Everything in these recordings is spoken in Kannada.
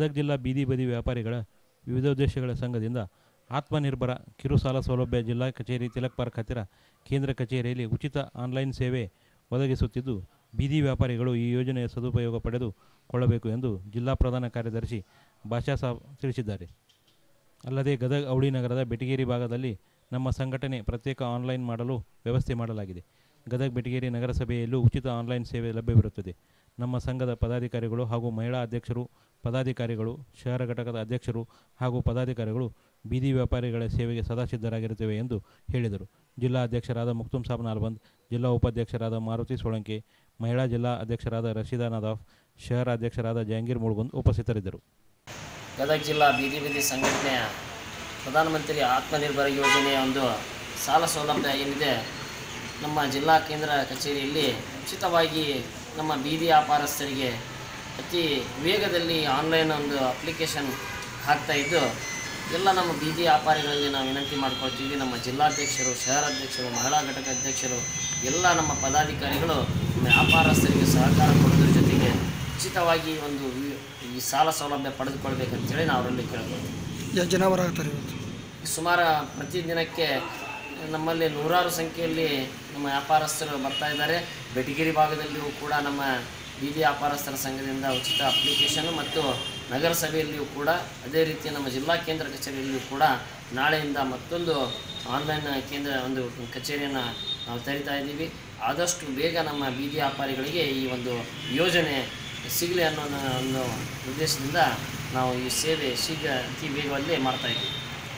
ಗದಗ ಜಿಲ್ಲಾ ಬೀದಿ ಬದಿ ವ್ಯಾಪಾರಿಗಳ ವಿವಿಧ ಉದ್ದೇಶಗಳ ಸಂಘದಿಂದ ಆತ್ಮನಿರ್ಭರ ಕಿರು ಸಾಲ ಸೌಲಭ್ಯ ಜಿಲ್ಲಾ ಕಚೇರಿ ತಿಲಕ್ ಪಾರ್ಕ್ ಹತ್ತಿರ ಕೇಂದ್ರ ಕಚೇರಿಯಲ್ಲಿ ಉಚಿತ ಆನ್ಲೈನ್ ಸೇವೆ ಒದಗಿಸುತ್ತಿದ್ದು ಬೀದಿ ವ್ಯಾಪಾರಿಗಳು ಈ ಯೋಜನೆಯ ಸದುಪಯೋಗ ಪಡೆದುಕೊಳ್ಳಬೇಕು ಎಂದು ಜಿಲ್ಲಾ ಪ್ರಧಾನ ಕಾರ್ಯದರ್ಶಿ ಭಾಷಾ ಸಾಬ್ ತಿಳಿಸಿದ್ದಾರೆ ಅಲ್ಲದೆ ಗದಗ ಔಡಿ ನಗರದ ಬೆಟಗೇರಿ ಭಾಗದಲ್ಲಿ ನಮ್ಮ ಸಂಘಟನೆ ಪ್ರತ್ಯೇಕ ಆನ್ಲೈನ್ ಮಾಡಲು ವ್ಯವಸ್ಥೆ ಮಾಡಲಾಗಿದೆ ಗದಗ ಬೆಟಗೇರಿ ನಗರಸಭೆಯಲ್ಲೂ ಉಚಿತ ಆನ್ಲೈನ್ ಸೇವೆ ಲಭ್ಯವಿರುತ್ತದೆ ನಮ್ಮ ಸಂಘದ ಪದಾಧಿಕಾರಿಗಳು ಹಾಗೂ ಮಹಿಳಾ ಅಧ್ಯಕ್ಷರು ಪದಾಧಿಕಾರಿಗಳು ಶಹರ ಘಟಕದ ಅಧ್ಯಕ್ಷರು ಹಾಗೂ ಪದಾಧಿಕಾರಿಗಳು ಬೀದಿ ವ್ಯಾಪಾರಿಗಳ ಸೇವೆಗೆ ಸದಾ ಸಿದ್ಧರಾಗಿರುತ್ತೇವೆ ಎಂದು ಹೇಳಿದರು ಜಿಲ್ಲಾ ಅಧ್ಯಕ್ಷರಾದ ಮುಕ್ತುಮ್ ಸಾಬ್ ನಾಲ್ಬಂದ್ ಜಿಲ್ಲಾ ಉಪಾಧ್ಯಕ್ಷರಾದ ಮಾರುತಿ ಸೋಳಂಕೆ ಮಹಿಳಾ ಜಿಲ್ಲಾ ಅಧ್ಯಕ್ಷರಾದ ರಶೀದಾ ನದಾಫ್ ಶಹರ ಅಧ್ಯಕ್ಷರಾದ ಜಹಾಂಗೀರ್ ಮುಳ್ಗುಂದ್ ಉಪಸ್ಥಿತರಿದ್ದರು ಗದಗ ಜಿಲ್ಲಾ ಬೀದಿ ಬೀದಿ ಸಂಘಟನೆಯ ಪ್ರಧಾನಮಂತ್ರಿ ಆತ್ಮನಿರ್ಭರ ಯೋಜನೆಯ ಒಂದು ಸಾಲ ಸೌಲಭ್ಯ ಏನಿದೆ ನಮ್ಮ ಜಿಲ್ಲಾ ಕೇಂದ್ರ ಕಚೇರಿಯಲ್ಲಿ ಉಚಿತವಾಗಿ ನಮ್ಮ ಬೀದಿ ವ್ಯಾಪಾರಸ್ಥರಿಗೆ ಅತಿ ವೇಗದಲ್ಲಿ ಆನ್ಲೈನ್ ಒಂದು ಅಪ್ಲಿಕೇಶನ್ ಹಾಕ್ತಾ ಇದ್ದು ಎಲ್ಲ ನಮ್ಮ ಬೀದಿ ವ್ಯಾಪಾರಿಗಳಲ್ಲಿ ನಾವು ವಿನಂತಿ ಮಾಡ್ಕೊಳ್ತೀವಿ ನಮ್ಮ ಜಿಲ್ಲಾಧ್ಯಕ್ಷರು ಶಹರಾಧ್ಯಕ್ಷರು ಮಹಿಳಾ ಘಟಕ ಅಧ್ಯಕ್ಷರು ಎಲ್ಲ ನಮ್ಮ ಪದಾಧಿಕಾರಿಗಳು ನಮ್ಮ ವ್ಯಾಪಾರಸ್ಥರಿಗೆ ಸಹಕಾರ ಕೊಡೋದ್ರ ಜೊತೆಗೆ ಉಚಿತವಾಗಿ ಒಂದು ವಿ- ಈ ಸಾಲ ಸೌಲಭ್ಯ ಪಡೆದುಕೊಳ್ಬೇಕಂತೇಳಿ ನಾವು ಅವರಲ್ಲಿ ಕೇಳ್ಕೊಳ್ತೀವಿ ಎಷ್ಟು ಜನ ಹೊರಾಗ್ತಾರೆ ಇವತ್ತು ಸುಮಾರು ಪ್ರತಿದಿನಕ್ಕೆ ನಮ್ಮಲ್ಲಿ ನೂರಾರು ಸಂಖ್ಯೆಯಲ್ಲಿ ನಮ್ಮ ವ್ಯಾಪಾರಸ್ಥರು ಬರ್ತಾ ಇದ್ದಾರೆ ಬೆಟಗಿರಿ ಭಾಗದಲ್ಲಿಯೂ ಕೂಡ ನಮ್ಮ ಬೀದಿ ವ್ಯಾಪಾರಸ್ಥರ ಸಂಘದಿಂದ ಉಚಿತ ಅಪ್ಲಿಕೇಶನ್ ಮತ್ತು ನಗರಸಭೆಯಲ್ಲಿಯೂ ಕೂಡ ಅದೇ ರೀತಿ ನಮ್ಮ ಜಿಲ್ಲಾ ಕೇಂದ್ರ ಕಚೇರಿಯಲ್ಲಿಯೂ ಕೂಡ ನಾಳೆಯಿಂದ ಮತ್ತೊಂದು ಆನ್ಲೈನ್ ಕೇಂದ್ರ ಒಂದು ಕಚೇರಿಯನ್ನು ನಾವು ತೆರಿತಾ ಇದ್ದೀವಿ ಆದಷ್ಟು ಬೇಗ ನಮ್ಮ ಬೀದಿ ವ್ಯಾಪಾರಿಗಳಿಗೆ ಈ ಒಂದು ಯೋಜನೆ ಸಿಗಲಿ ಅನ್ನೋ ಒಂದು ಉದ್ದೇಶದಿಂದ ನಾವು ಈ ಸೇವೆ ಶೀಘ್ರ ಅತಿ ವೇಗದಲ್ಲಿ ಮಾಡ್ತಾ ಇದ್ದೀವಿ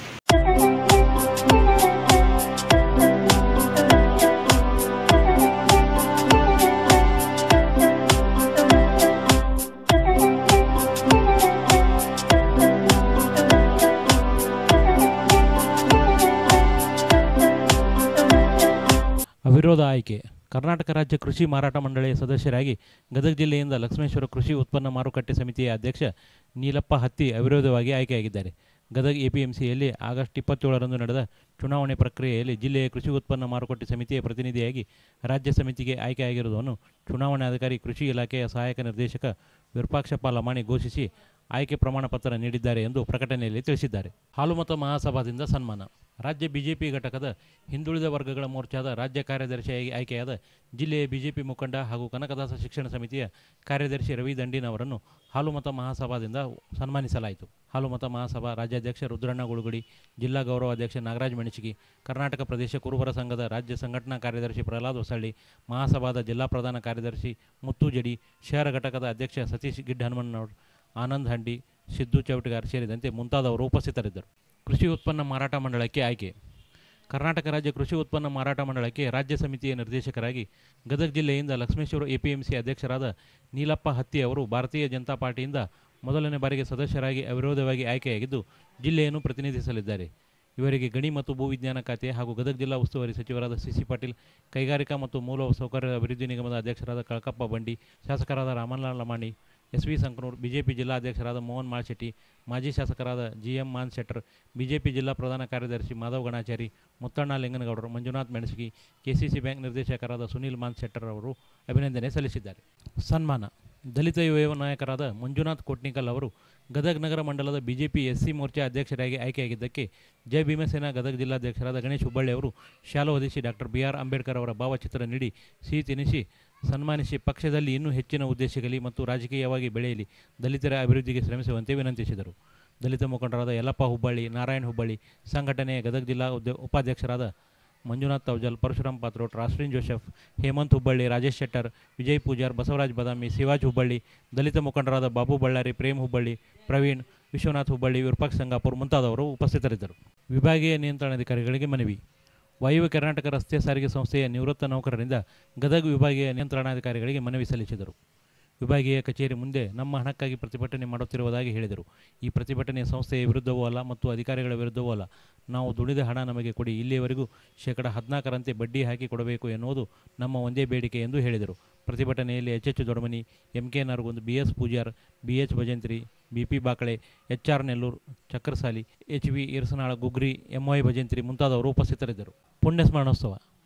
ಅವಿರೋಧ ಆಯ್ಕೆ ಕರ್ನಾಟಕ ರಾಜ್ಯ ಕೃಷಿ ಮಾರಾಟ ಮಂಡಳಿಯ ಸದಸ್ಯರಾಗಿ ಗದಗ ಜಿಲ್ಲೆಯಿಂದ ಲಕ್ಷ್ಮೇಶ್ವರ ಕೃಷಿ ಉತ್ಪನ್ನ ಮಾರುಕಟ್ಟೆ ಸಮಿತಿಯ ಅಧ್ಯಕ್ಷ ನೀಲಪ್ಪ ಹತ್ತಿ ಅವಿರೋಧವಾಗಿ ಆಯ್ಕೆಯಾಗಿದ್ದಾರೆ ಗದಗ ಎಪಿಎಂಸಿಯಲ್ಲಿ ಆಗಸ್ಟ್ ಇಪ್ಪತ್ತೇಳರಂದು ನಡೆದ ಚುನಾವಣೆ ಪ್ರಕ್ರಿಯೆಯಲ್ಲಿ ಜಿಲ್ಲೆಯ ಕೃಷಿ ಉತ್ಪನ್ನ ಮಾರುಕಟ್ಟೆ ಸಮಿತಿಯ ಪ್ರತಿನಿಧಿಯಾಗಿ ರಾಜ್ಯ ಸಮಿತಿಗೆ ಆಯ್ಕೆಯಾಗಿರುವುದನ್ನು ಚುನಾವಣಾಧಿಕಾರಿ ಕೃಷಿ ಇಲಾಖೆಯ ಸಹಾಯಕ ನಿರ್ದೇಶಕ ವಿರೂಪಾಕ್ಷಪ್ಪ ಲಮಾಣಿ ಘೋಷಿಸಿ ಆಯ್ಕೆ ಪ್ರಮಾಣ ಪತ್ರ ನೀಡಿದ್ದಾರೆ ಎಂದು ಪ್ರಕಟಣೆಯಲ್ಲಿ ತಿಳಿಸಿದ್ದಾರೆ ಹಾಲುಮತ ಮಹಾಸಭಾದಿಂದ ಸನ್ಮಾನ ರಾಜ್ಯ ಬಿಜೆಪಿ ಘಟಕದ ಹಿಂದುಳಿದ ವರ್ಗಗಳ ಮೋರ್ಚಾದ ರಾಜ್ಯ ಕಾರ್ಯದರ್ಶಿಯಾಗಿ ಆಯ್ಕೆಯಾದ ಜಿಲ್ಲೆಯ ಬಿಜೆಪಿ ಮುಖಂಡ ಹಾಗೂ ಕನಕದಾಸ ಶಿಕ್ಷಣ ಸಮಿತಿಯ ಕಾರ್ಯದರ್ಶಿ ರವಿ ದಂಡಿನ್ ಅವರನ್ನು ಹಾಲುಮತ ಮಹಾಸಭಾದಿಂದ ಸನ್ಮಾನಿಸಲಾಯಿತು ಹಾಲುಮತ ಮಹಾಸಭಾ ರಾಜ್ಯಾಧ್ಯಕ್ಷ ರುದ್ರಣ್ಣ ಗುಳುಗುಡಿ ಜಿಲ್ಲಾ ಗೌರವ ಅಧ್ಯಕ್ಷ ನಾಗರಾಜ್ ಮೆಣಸಿಗಿ ಕರ್ನಾಟಕ ಪ್ರದೇಶ ಕುರುಬರ ಸಂಘದ ರಾಜ್ಯ ಸಂಘಟನಾ ಕಾರ್ಯದರ್ಶಿ ಪ್ರಹ್ಲಾದ್ ಹೊಸಳ್ಳಿ ಮಹಾಸಭಾದ ಜಿಲ್ಲಾ ಪ್ರಧಾನ ಕಾರ್ಯದರ್ಶಿ ಮುತ್ತು ಜಡಿ ಶಹರ ಘಟಕದ ಅಧ್ಯಕ್ಷ ಸತೀಶ್ ಗಿಡ್ಡ ಹನುಮಣ್ಣನವರು ಆನಂದ್ ಹಂಡಿ ಸಿದ್ದು ಚೌಟಗಾರ್ ಸೇರಿದಂತೆ ಮುಂತಾದವರು ಉಪಸ್ಥಿತರಿದ್ದರು ಕೃಷಿ ಉತ್ಪನ್ನ ಮಾರಾಟ ಮಂಡಳಕ್ಕೆ ಆಯ್ಕೆ ಕರ್ನಾಟಕ ರಾಜ್ಯ ಕೃಷಿ ಉತ್ಪನ್ನ ಮಾರಾಟ ಮಂಡಳಕ್ಕೆ ರಾಜ್ಯ ಸಮಿತಿಯ ನಿರ್ದೇಶಕರಾಗಿ ಗದಗ ಜಿಲ್ಲೆಯಿಂದ ಲಕ್ಷ್ಮೇಶ್ವರ ಎಪಿಎಂಸಿ ಅಧ್ಯಕ್ಷರಾದ ನೀಲಪ್ಪ ಹತ್ತಿ ಅವರು ಭಾರತೀಯ ಜನತಾ ಪಾರ್ಟಿಯಿಂದ ಮೊದಲನೇ ಬಾರಿಗೆ ಸದಸ್ಯರಾಗಿ ಅವಿರೋಧವಾಗಿ ಆಯ್ಕೆಯಾಗಿದ್ದು ಜಿಲ್ಲೆಯನ್ನು ಪ್ರತಿನಿಧಿಸಲಿದ್ದಾರೆ ಇವರಿಗೆ ಗಣಿ ಮತ್ತು ಭೂವಿಜ್ಞಾನ ಖಾತೆ ಹಾಗೂ ಗದಗ ಜಿಲ್ಲಾ ಉಸ್ತುವಾರಿ ಸಚಿವರಾದ ಸಿ ಸಿ ಪಾಟೀಲ್ ಕೈಗಾರಿಕಾ ಮತ್ತು ಮೂಲ ಸೌಕರ್ಯ ಅಭಿವೃದ್ಧಿ ನಿಗಮದ ಅಧ್ಯಕ್ಷರಾದ ಕಳಕಪ್ಪ ಬಂಡಿ ಶಾಸಕರಾದ Ramlal Lamani S V Sankanur BJP ಜಿಲ್ಲಾಧ್ಯಕ್ಷರಾದ ಮೋಹನ್ ಮಾಳ್ಶೆಟ್ಟಿ ಮಾಜಿ ಶಾಸಕರಾದ G M Man Shettar BJP ಜಿಲ್ಲಾ ಪ್ರಧಾನ ಕಾರ್ಯದರ್ಶಿ ಮಾಧವ್ ಗಣಾಚಾರಿ ಮುತ್ತಣ್ಣ ಲಿಂಗನಗೌಡರು ಮಂಜುನಾಥ್ ಮೆಣಸಗಿ ಕೆಸಿಸಿ ಬ್ಯಾಂಕ್ ನಿರ್ದೇಶಕರಾದ ಸುನೀಲ್ ಮಾನ್ ಶೆಟ್ಟರ್ ಅವರು ಅಭಿನಂದನೆ ಸಲ್ಲಿಸಿದ್ದಾರೆ ಸನ್ಮಾನ ದಲಿತ ಯುವ ನಾಯಕರಾದ ಮಂಜುನಾಥ್ ಕೋಟ್ನಿಕಲ್ ಅವರು ಗದಗ ನಗರ ಮಂಡಲದ ಬಿಜೆಪಿ ಎಸ್ಸಿ ಮೋರ್ಚಾ ಅಧ್ಯಕ್ಷರಾಗಿ ಆಯ್ಕೆಯಾಗಿದ್ದಕ್ಕೆ ಜಯ ಭೀಮಸೇನಾ ಗದಗ ಜಿಲ್ಲಾಧ್ಯಕ್ಷರಾದ ಗಣೇಶ್ ಹುಬ್ಬಳ್ಳಿ ಅವರು ಶಾಲು ಹೊದಿಸಿ ಡಾಕ್ಟರ್ ಬಿ ಆರ್ ಅಂಬೇಡ್ಕರ್ ಅವರ ಭಾವಚಿತ್ರ ನೀಡಿ ಸಿಹಿ ತಿನ್ನಿಸಿ ಸನ್ಮಾನಿಸಿ ಪಕ್ಷದಲ್ಲಿ ಇನ್ನೂ ಹೆಚ್ಚಿನ ಉದ್ದೇಶಗಲಿ ಮತ್ತು ರಾಜಕೀಯವಾಗಿ ಬೆಳೆಯಲಿ ದಲಿತರ ಅಭಿವೃದ್ಧಿಗೆ ಶ್ರಮಿಸುವಂತೆ ವಿನಂತಿಸಿದರು ದಲಿತ ಮುಖಂಡರಾದ ಯಲ್ಲಪ್ಪ ಹುಬ್ಬಳ್ಳಿ ನಾರಾಯಣ ಹುಬ್ಬಳ್ಳಿ ಸಂಘಟನೆಯ ಗದಗ ಜಿಲ್ಲಾ ಉದ್ಯ ಉಪಾಧ್ಯಕ್ಷರಾದ ಮಂಜುನಾಥ್ ತೌಜಲ್ ಪರಶುರಾಮ್ ಪಾತ್ರೋಟ್ ರಾಷ್ಟ್ರೀನ್ ಜೋಸೆಫ್ ಹೇಮಂತ್ ಹುಬ್ಬಳ್ಳಿ ರಾಜೇಶ್ ಶೆಟ್ಟರ್ ವಿಜಯ್ ಪೂಜಾರ್ ಬಸವರಾಜ್ ಬದಾಮಿ ಶಿವಾಜ್ ಹುಬ್ಬಳ್ಳಿ ದಲಿತ ಮುಖಂಡರಾದ ಬಾಬು ಬಳ್ಳಾರಿ ಪ್ರೇಮ್ ಹುಬ್ಬಳ್ಳಿ ಪ್ರವೀಣ್ ವಿಶ್ವನಾಥ್ ಹುಬ್ಬಳ್ಳಿ ವಿರೂಪಾಕ್ಷ ಸಂಗಾಪುರ್ ಮುಂತಾದವರು ಉಪಸ್ಥಿತರಿದ್ದರು ವಿಭಾಗೀಯ ನಿಯಂತ್ರಣಾಧಿಕಾರಿಗಳಿಗೆ ಮನವಿ ವಾಯುವ್ಯ ಕರ್ನಾಟಕ ರಸ್ತೆ ಸಾರಿಗೆ ಸಂಸ್ಥೆಯ ನಿವೃತ್ತ ನೌಕರರಿಂದ ಗದಗ ವಿಭಾಗೀಯ ನಿಯಂತ್ರಣಾಧಿಕಾರಿಗಳಿಗೆ ಮನವಿ ಸಲ್ಲಿಸಿದರು ವಿಭಾಗೀಯ ಕಚೇರಿ ಮುಂದೆ ನಮ್ಮ ಹಣಕ್ಕಾಗಿ ಪ್ರತಿಭಟನೆ ಮಾಡುತ್ತಿರುವುದಾಗಿ ಹೇಳಿದರು ಈ ಪ್ರತಿಭಟನೆ ಸಂಸ್ಥೆಯ ವಿರುದ್ಧವೂ ಅಲ್ಲ ಮತ್ತು ಅಧಿಕಾರಿಗಳ ವಿರುದ್ಧವೂ ಅಲ್ಲ ನಾವು ದುಡಿದ ಹಣ ನಮಗೆ ಕೊಡಿ ಇಲ್ಲಿಯವರೆಗೂ ಶೇಕಡ ಹದಿನಾಲ್ಕರಂತೆ ಬಡ್ಡಿ ಹಾಕಿ ಕೊಡಬೇಕು ಎನ್ನುವುದು ನಮ್ಮ ಒಂದೇ ಬೇಡಿಕೆ ಎಂದು ಹೇಳಿದರು ಪ್ರತಿಭಟನೆಯಲ್ಲಿ H H Dodamani M K Naragund B S Pujar B H Bhajantri B P Bakale H R Nelluru Chakrasali H V Irsanala Gugri M Y Bhajantri ಮುಂತಾದವರು ಉಪಸ್ಥಿತರಿದ್ದರು ಪುಣ್ಯಸ್ಮರಣೋತ್ಸವ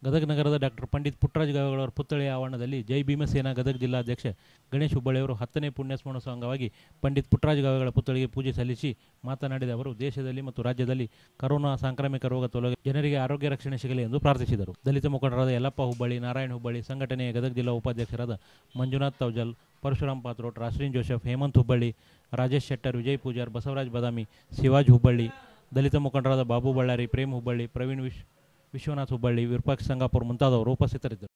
ಗದಗ ನಗರದ ಡಾಕ್ಟರ್ ಪಂಡಿತ್ ಪುಟ್ಟರಾಜ ಗವಾಯಿಗಳವರ ಪುತ್ಥಳಿಯ ಆವರಣದಲ್ಲಿ ಜೈ ಭೀಮಸೇನಾ ಗದಗ ಜಿಲ್ಲಾಧ್ಯಕ್ಷ ಗಣೇಶ್ ಹುಬ್ಬಳ್ಳಿಯವರು ಹತ್ತನೇ ಪುಣ್ಯಸ್ಮರಣೋತ್ಸವ ಅಂಗವಾಗಿ ಪಂಡಿತ್ ಪುಟ್ಟರಾಜ ಗವಾಯಿಗಳ ಪುತ್ಥಳಿಗೆ ಪೂಜೆ ಸಲ್ಲಿಸಿ ಮಾತನಾಡಿದ ಅವರು ದೇಶದಲ್ಲಿ ಮತ್ತು ರಾಜ್ಯದಲ್ಲಿ ಕರೋನಾ ಸಾಂಕ್ರಾಮಿಕ ರೋಗ ತೊಲಗಿ ಜನರಿಗೆ ಆರೋಗ್ಯ ರಕ್ಷಣೆ ಸಿಗಲಿ ಎಂದು ಪ್ರಾರ್ಥಿಸಿದರು ದಲಿತ ಮುಖಂಡರಾದ ಯಲ್ಲಪ್ಪ ಹುಬ್ಬಳ್ಳಿ ನಾರಾಯಣ ಹುಬ್ಬಳ್ಳಿ ಸಂಘಟನೆಯ ಗದಗ ಜಿಲ್ಲಾ ಉಪಾಧ್ಯಕ್ಷರಾದ ಮಂಜುನಾಥ್ ತೌಜಲ್ ಪರಶುರಾಮ್ ಪಾತ್ರೋಟ್ ರಾಶ್ರೀನ್ ಜೋಸೆಫ್ ಹೇಮಂತ್ ಹುಬ್ಬಳ್ಳಿ ರಾಜೇಶ್ ಶೆಟ್ಟರ್ ವಿಜಯ್ ಪೂಜಾರ್ ಬಸವರಾಜ್ ಬದಾಮಿ ಶಿವಾಜ್ ಹುಬ್ಬಳ್ಳಿ ದಲಿತ ಮುಖಂಡರಾದ ಬಾಬು ಬಳ್ಳಾರಿ ಪ್ರೇಮ್ ಹುಬ್ಬಳ್ಳಿ ಪ್ರವೀಣ್ ವಿಶ್ ವಿಶ್ವನಾಥ್ ಹುಬ್ಬಳ್ಳಿ ವಿರೂಪಾಕ್ಷ ಸಂಗಾಪುರ್ ಮುಂತಾದವರು ಉಪಸ್ಥಿತರಿದ್ದರು